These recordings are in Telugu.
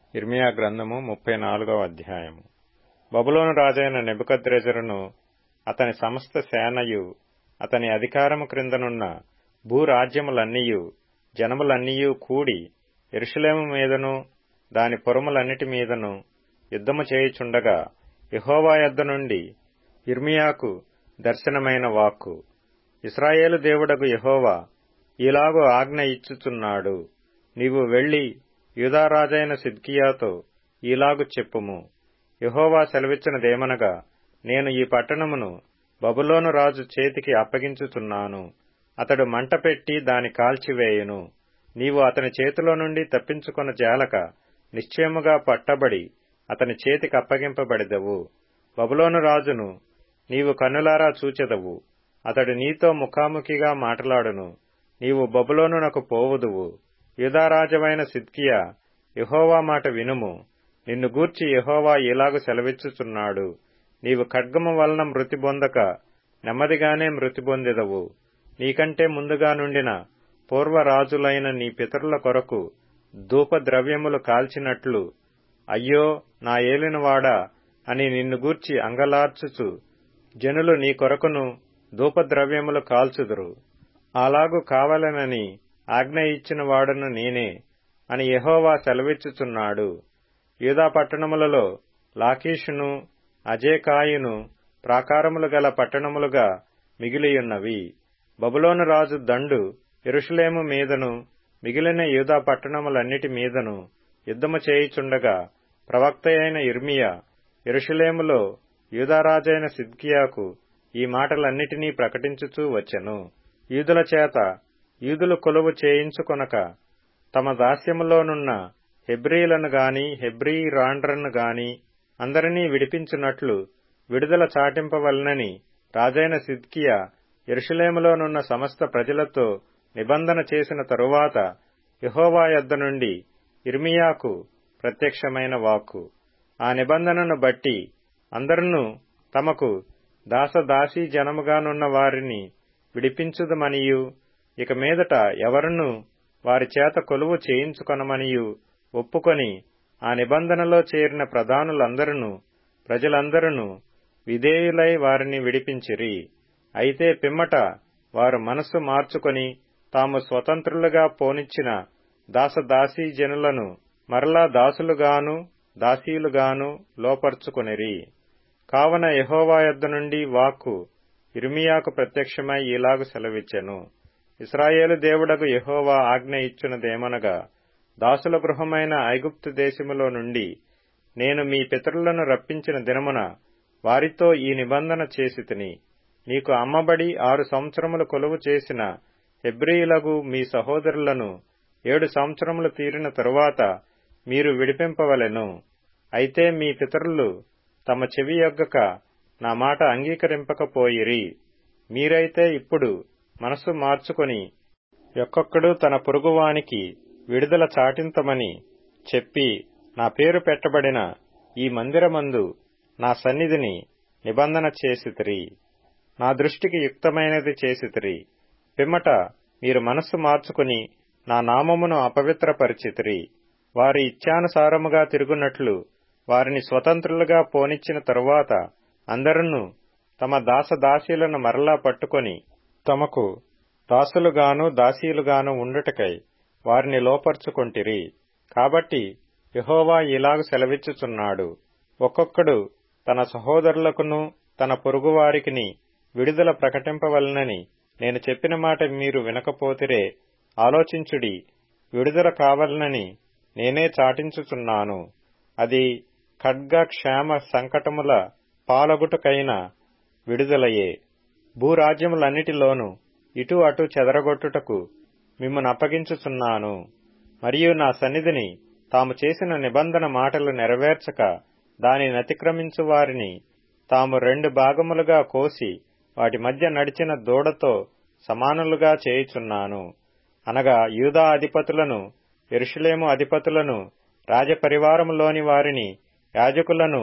ఇర్మియా గ్రంథము ముప్పై నాలుగవ అధ్యాయము బబులోను రాజైన నెబుకద్రెజరును అతని సమస్త సేనయు అతని అధికారము క్రిందనున్న భూరాజ్యములన్నీయు జనములన్నీయు కూడి ఎరుషలేము మీదను దాని పొరములన్నిటి మీదను యుద్ధము చేయుచుండగా యహోవా యొద్ద నుండి ఇర్మియాకు దర్శనమైన వాక్కు ఇస్రాయేలు దేవుడగు యహోవా ఇలాగు ఆజ్ఞ ఇచ్చుచున్నాడు నీవు వెళ్లి యూదారాజైన సిద్కియాతో ఈలాగు చెప్పుము యహోవా సెలవిచ్చినదేమనగా నేను ఈ పట్టణమును బబులోను రాజు చేతికి అప్పగించుచున్నాను అతడు మంట పెట్టి దాని కాల్చివేయును నీవు అతని చేతిలో నుండి తప్పించుకొన జాలక నిశ్చయముగా పట్టబడి అతని చేతికి అప్పగింపబడిదవు బబులోను రాజును నీవు కన్నులారా చూచెదవు అతడు నీతో ముఖాముఖిగా మాట్లాడును నీవు బబులోనునకు పోవుదువు యూదారాజవైన సిద్కియా యహోవా మాట వినుము నిన్ను గూర్చి యహోవా ఇలాగు సెలవిచ్చుచున్నాడు నీవు ఖడ్గము వలన మృతి పొందక నెమ్మదిగానే మృతి పొందెదవు నీకంటే ముందుగా నుండిన పూర్వరాజులైన నీ పితరుల కొరకు ధూపద్రవ్యములు కాల్చినట్లు అయ్యో నా ఏలినవాడా అని నిన్ను గూర్చి అంగలార్చుచు జనులు నీ కొరకును ధూపద్రవ్యములు కాల్చుదురు అలాగు కావలనని ఆజ్ఞ ఇచ్చిన వాడును నేనే అని యహోవా సెలవిచ్చుచున్నాడు యూదా పట్టణములలో లాకీషును అజేకాయును ప్రాకారములు గల పట్టణములుగా మిగిలియున్నవి బబులోను రాజు దండు ఎరుషులేము మీదను మిగిలిన యూదా పట్టణములన్నిటి మీదను యుద్ధము చేయుచుండగా ప్రవక్త అయిన ఇర్మియా ఎరుషులేములో యూదారాజైన సిద్కియాకు ఈ మాటలన్నిటినీ ప్రకటించుచూ వచ్చెను యూదుల చేత యూదులు కొలువు చేయించుకొనక తమ దాస్యములోనున్న హెబ్రీలను గాని హెబ్రీ రాండ్రను గాని అందరినీ విడిపించున్నట్లు విడుదల చాటింపవలనని రాజైన సిద్కియా ఎరుషులేములోనున్న సమస్త ప్రజలతో నిబంధన చేసిన తరువాత యహోవా యొద్ద నుండి ఇర్మియాకు ప్రత్యక్షమైన వాక్కు ఆ నిబంధనను బట్టి అందరును తమకు దాసదాసీ జనముగానున్న వారిని విడిపించుదమనియు ఇక మీదట ఎవరును వారి చేత కొలువు చేయించుకొనమనియు ఒప్పుకొని ఆ నిబంధనలో చేరిన ప్రధానులందరూ ప్రజలందరూ విధేయులై వారిని విడిపించిరి అయితే పిమ్మట వారు మనస్సు మార్చుకొని తాము స్వతంత్రులుగా పోనిచ్చిన దాసదాసీ జనులను మరలా దాసులుగాను దాసీలుగాను లోపర్చుకొనిరి కావన యహోవా యొద్ద నుండి వాక్కు ఇర్మియాకు ప్రత్యక్షమై ఇలాగు సెలవిచ్చెను ఇస్రాయేలు దేవుడగు యహోవా ఆజ్ఞ ఇచ్చునదేమనగా దాసుల గృహమైన ఐగుప్తు దేశములో నుండి నేను మీ పితరులను రప్పించిన దినమున వారితో ఈ నిబంధన చేసి తిని నీకు అమ్మబడి ఆరు సంవత్సరములు కొలువు చేసిన హెబ్రియులగు మీ సహోదరులను ఏడు సంవత్సరములు తీరిన తరువాత మీరు విడిపింపవలెను అయితే మీ పితరులు తమ చెవి యొగ్గక నా మాట అంగీకరింపకపోయిరి మీరైతే ఇప్పుడు మనస్సు మార్చుకొని ఒక్కొక్కడు తన పొరుగువానికి విడుదల చాటింతమని చెప్పి నా పేరు పెట్టబడిన ఈ మందిరమందు నా సన్నిధిని నిబంధన చేసితిరి నా దృష్టికి యుక్తమైనది చేసితిరి పిమ్మట మీరు మనస్సు మార్చుకుని నా నామమును అపవిత్రపరిచితిరి వారి ఇచ్ఛానుసారముగా తిరుగునట్లు వారిని స్వతంత్రులుగా పోనిచ్చిన తరువాత అందరూ తమ దాసదాసీలను మరలా పట్టుకొని తమకు దాసులుగాను దాసీలుగాను ఉండుటకై వారిని లోపర్చుకొంటిరి కాబట్టి యహోవా ఇలాగు సెలవిచ్చుచున్నాడు ఒక్కొక్కడు తన సహోదరులకును తన పొరుగువారికిని విడుదల ప్రకటింపవలనని నేను చెప్పిన మాట మీరు వినకపోతిరే ఆలోచించుడి విడుదల కావాలనని నేనే చాటించుచున్నాను అది ఖడ్గ క్షేమ సంకటముల పాలగుటకైన విడుదలయే భూరాజ్యములన్నిటిలోనూ ఇటు అటు చెదరగొట్టుటకు మిమ్మను అప్పగించుచున్నాను మరియు నా సన్నిధిని తాము చేసిన నిబంధన మాటలు నెరవేర్చక దాని నతిక్రమించు వారిని తాము రెండు భాగములుగా కోసి వాటి మధ్య నడిచిన దూడతో సమానులుగా చేయుచున్నాను అనగా యూదా అధిపతులను ఎరుషులేము అధిపతులను రాజపరివారములోని వారిని యాజకులను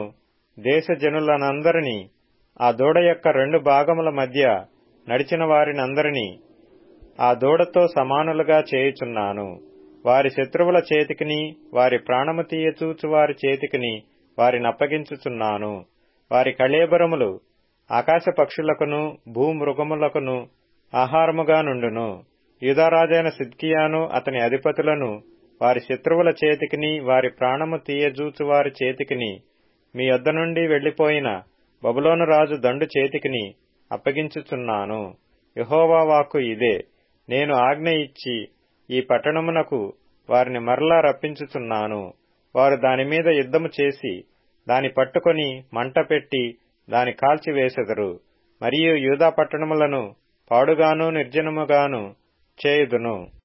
దేశజనులనందరినీ ఆ దూడ యొక్క రెండు భాగముల మధ్య నడిచిన వారినందరినీ ఆ దూడతో సమానులుగా చేయుచున్నాను వారి శత్రువుల చేతికిని వారి ప్రాణము తీయచూచు వారి చేతికిని వారిని అప్పగించుచున్నాను వారి కళేబరములు ఆకాశ పక్షులకును భూమృగములకును ఆహారముగా నుండును యుధరాజైన సిద్కియాను అతని అధిపతులను వారి శత్రువుల చేతికిని వారి ప్రాణము తీయజూచు వారి చేతికిని మీ యొద్ద నుండి వెళ్లిపోయిన బబులోను రాజు దండు చేతికిని అప్పగించుచున్నాను యహోవా వాక్కు ఇదే నేను ఆజ్ఞ ఇచ్చి ఈ పట్టణమునకు వారిని మరలా రప్పించుచున్నాను వారు దానిమీద యుద్ధము చేసి దాని పట్టుకొని మంట పెట్టి దాని కాల్చివేసెదరు మరియు యూదా పట్టణములను పాడుగాను నిర్జనముగాను చేయుదును